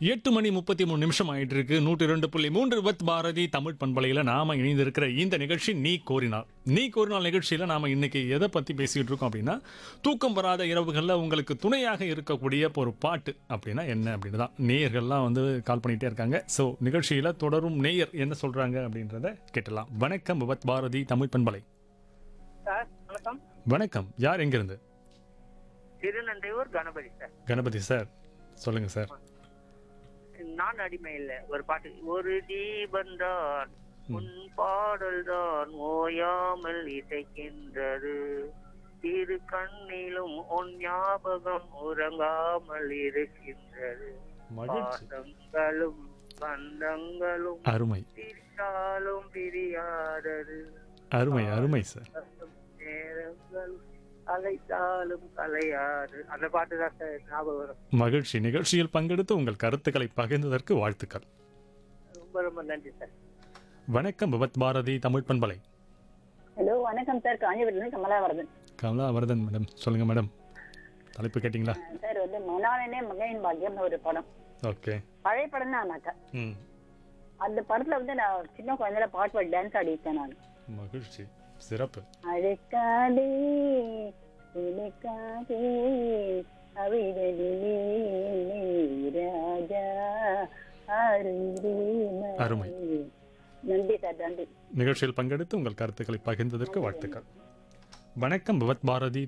எட்டு மணி முப்பத்தி மூணு நிமிஷம் ஆயிட்டு இருக்கு நூற்றி ரெண்டு புள்ளி மூன்று வித் பாரதி தமிழ் பண்பலையில் நாம இணைந்திருக்கிற இந்த நிகழ்ச்சி நீ கோரினாள் நீ கோரினாள் நிகழ்ச்சியில் நாம இன்னைக்கு எதை பத்தி பேசிக்கிட்டு இருக்கோம் அப்படின்னா தூக்கம் வராத இரவுகளில் உங்களுக்கு துணையாக இருக்கக்கூடிய ஒரு பாட்டு அப்படின்னா என்ன அப்படின்னு தான் நேயர்கள்லாம் வந்து கால் பண்ணிட்டே இருக்காங்க ஸோ நிகழ்ச்சியில் தொடரும் நேயர் என்ன சொல்றாங்க அப்படின்றத கேட்டலாம் வணக்கம் விவத் பாரதி தமிழ் பண்பலை சார் வணக்கம் வணக்கம் யார் எங்கிருந்து திருநந்தையூர் கணபதி சார் கணபதி சார் சொல்லுங்க சார் நான் அடிமை இல்ல ஒரு பாட்டு ஒரு தீபந்தான் உன் பாடல் தான் ஓயாமல் இசைக்கின்றது இரு கண்ணிலும் உன் ஞாபகம் உறங்காமல் இருக்கின்றது மகிழ்ச்சி பாசங்களும் பந்தங்களும் அருமை பிரித்தாலும் பிரியாதது அருமை அருமை சார் நேரங்களும் அலைத்தாலும் கலையாது அந்த பாட்டு தான் சார் ஞாபகம் வரும் மகிழ்ச்சி நிகழ்ச்சியில் பங்கெடுத்து உங்கள் கருத்துக்களை பகிர்ந்ததற்கு வாழ்த்துக்கள் ரொம்ப ரொம்ப நன்றி சார் வணக்கம் விபத் பாரதி தமிழ் பண்பலை ஹலோ வணக்கம் சார் காஞ்சிபுரத்துலேருந்து கமலாவரதன் கமலாவர்தன் மேடம் சொல்லுங்க மேடம் தலைப்பு கேட்டிங்களா சார் வந்து மணாலனே மகையின் பாக்கியம்னு ஒரு படம் ஓகே பழைய படம் தான் ஆனாக்கா ம் அந்த படத்துல வந்து நான் சின்ன குழந்தையில பாட்டு பாடி டான்ஸ் ஆடியிருக்கேன் நான் மகிழ்ச்சி சிறப்பு அழைக்காதே இழைக்காதே அவிதலிலே என்னை ராஜா அருந்தே மகளே. அருமை. நன்றி சார் நன்றி நிகழ்ச்சியில் பங்கெடுத்து உங்கள் கருத்துக்களை பகிர்ந்ததற்கு வாழ்த்துக்கள் வணக்கம் விபத் பாரதி